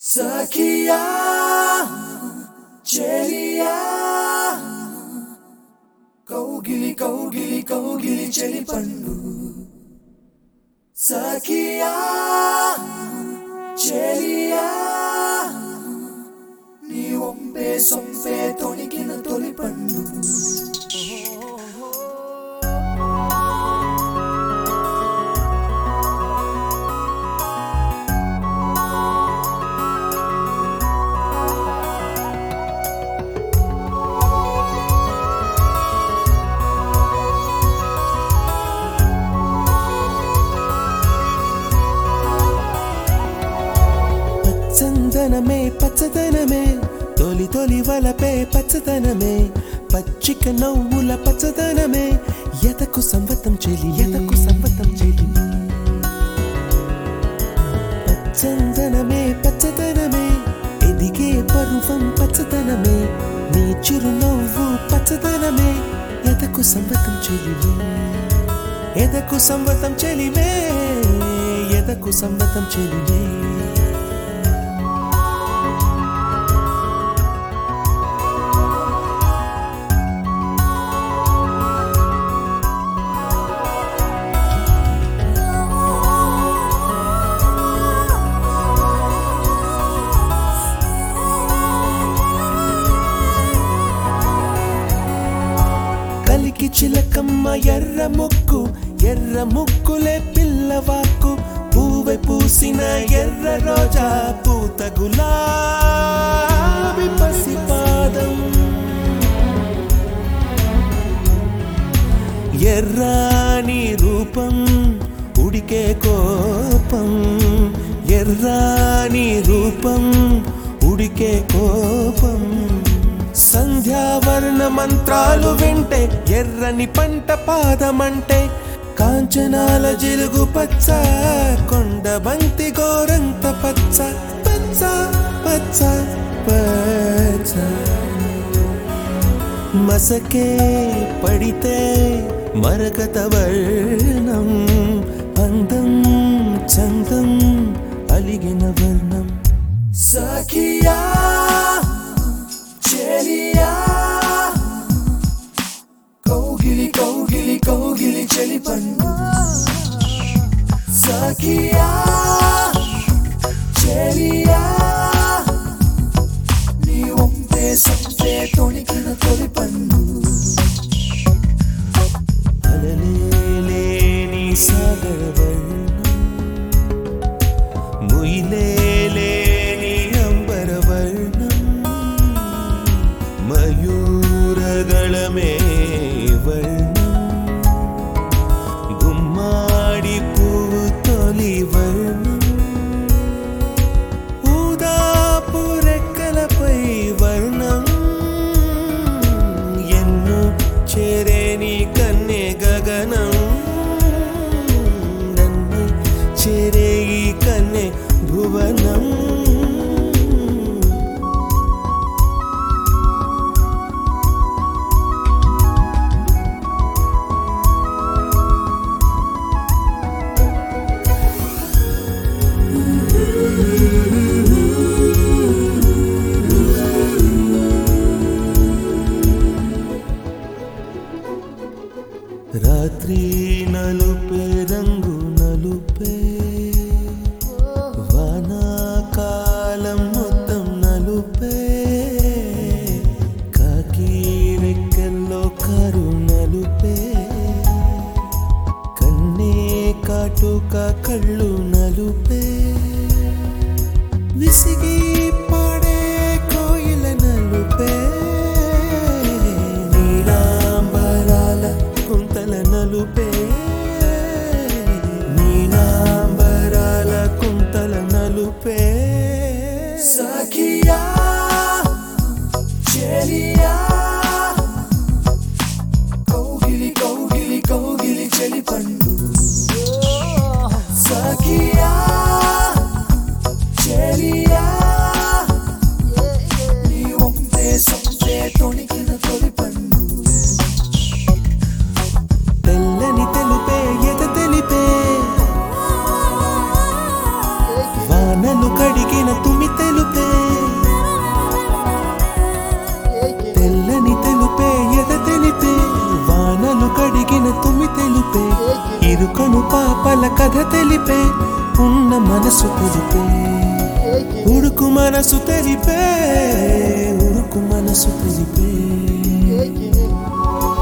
సఖియా చెలియా కౌగిలి కౌగిలి కౌగిలి చెలి పండు సఖియా చెలియా నీ ఒంపే సొంపే తొణికిన తొలి పండు పచ్చందనమే పచ్చదనమే తొలి తొలి వలపే పచ్చదనమే పచ్చిక నవ్వుల పచ్చదనమే ఎతకు సంవతం చెలి ఎతకు సంవతం చెలి పచ్చందనమే పచ్చదనమే ఎదిగే పరువం పచ్చదనమే నీ చిరునవ్వు పచ్చదనమే ఎతకు సంవతం చెలివే ఎదకు సంవతం చెలివే ఎదకు సంవతం చెలివే కలికి చిలకమ్మ ఎర్ర ముక్కు ఎర్ర ముక్కులే పిల్లవాకు పూవె పూసిన ఎర్ర రోజా పూత గులాబి పసిపాదం ఎర్రాని రూపం ఉడికే కోపం ఎర్రాని రూపం ఉడికే కోపం సంధ్యావర్ణ మంత్రాలు వింటే ఎర్రని పంట పాదమంటే కాంచనాల జిలుగు పచ్చ కొండ బంతి గోరంత పచ్చ పచ్చ పచ్చ పచ్చ మసకే పడితే మరకత వర్ణం అందం చందం అలిగిన వర్ణం సఖియా చెలియా కౌగిలి కౌగిలి కౌగిలి చెలి పండు సఖియా చెలియా నీ ఒంపే సొంపే తొణికిన తొలి పండు అలలేని సాగర వర్ణం ముయిలేని అంబర వర్ణం మయూరగళమే వర్ణం గుమ్మాడి పువ్వు తొలి వర్ణం ఊదాపు రెక్కలపై వర్ణం ఎన్ను చేరేని కన్నె గగనం నన్ను చేరే ఈ కన్నె భువనం రాత్రి నలుపే రంగు నలుపే వానాకాలం మొత్తం నలుపే కాకి రెక్కల్లో కారు నలుపే కన్నే కాటుక కళ్ళు నలుపే విసిగి పాడే కోయిల నలుపే నీలాంబరాల కుంతల నలుపే నీలాంబరాల కుంతల నలుపే సఖియా చెలియా కౌగిలి కౌగిలి కౌగిలి చెలి పండు సఖియా చెలియా నీ ఒంపే సొంపే తొణికిన తొలి పండు తెల్లని తెలుపే ఎద తెలిపే వానలు కడిగిన తుమి తెలు ఉరుకు మనసు తెలిపే ఉరుకు మనసు తెలిపే